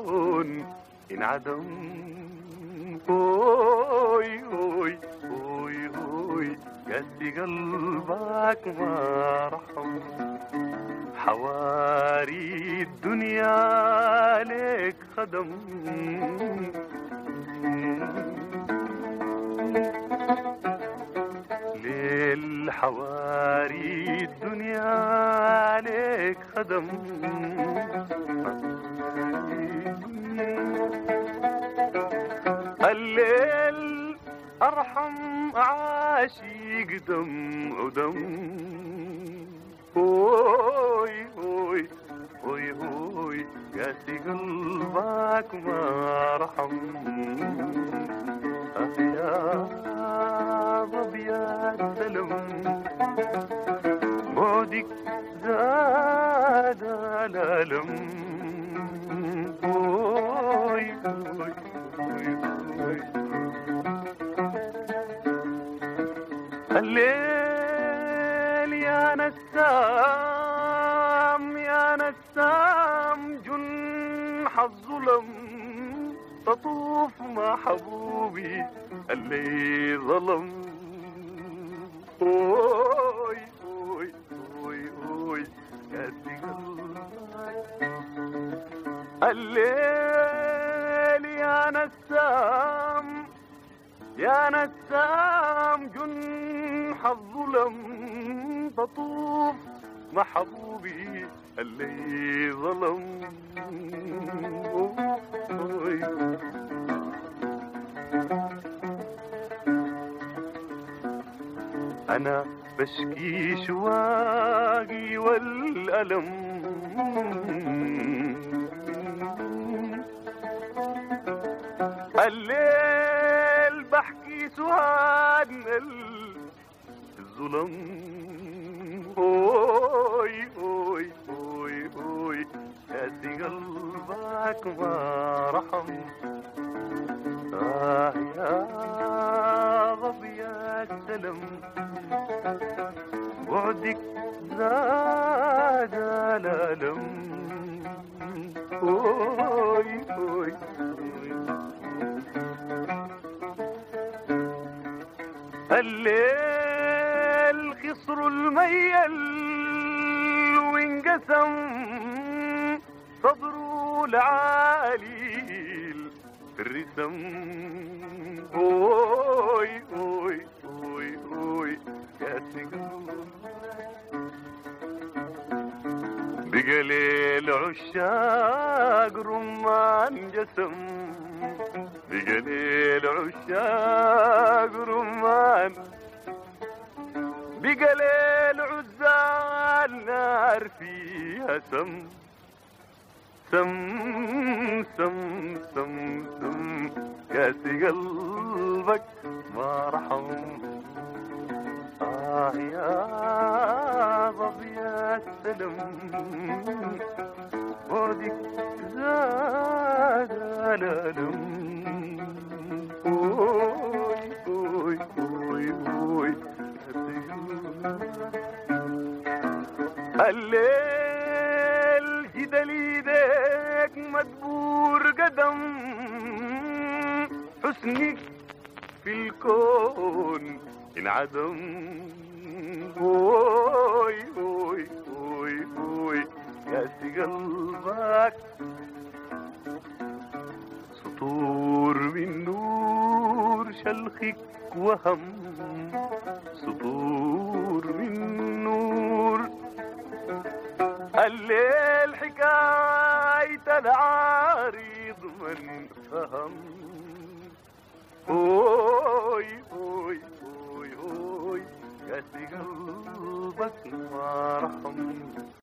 الكون انعدم اوي اوي اوي اوي قد قلبك ما رحم حواري الدنيا لك خدم ليل حواري الدنيا عليك خدم الليل ارحم عاشق دم ودم اوي اوي اوي اوي قاسي قلبك ما رحم يا ابيض سلم بعدك زاد الالم اوي اوي اوي اوي الليل يا نسام يا نسام جنح الظلم تطوف مع حبوبي اللي ظلم اوي اوي اوي اوي قاسي الليل يا نسام يا نسام جنح الظلم تطوف مع حبوبي اللي ظلم أوي. أنا بشكي شواقي والألم الليل بحكي سهاد الظلم اوي اوي اوي اوي قاسي قلبك ما رحم آه يا ضبيا السلم بعدك زاد الألم اوي اوي اوي الليل خصر الميل وانقسم صدره العالي في الرسم اوي اوي اوي اوي كاسي بقليل عشاق رمان جسم بقليل عشاق رمان بقليل عزال نار فيها سم سم سم سم سم كاسي قلبك ما رحم آه يا ضبيا السلم بعدك زاد الألم أوي أوي أوي أوي الليل جدل ايديك مدبور قدم حسنك في الكون انعدم اوي اوي اوي اوي كاسي قلبك سطور من نور شلخك وهم سطور من نور الليل حكاية العريض من فهم اوي اوي اوي اوي يا قلبك ما رحم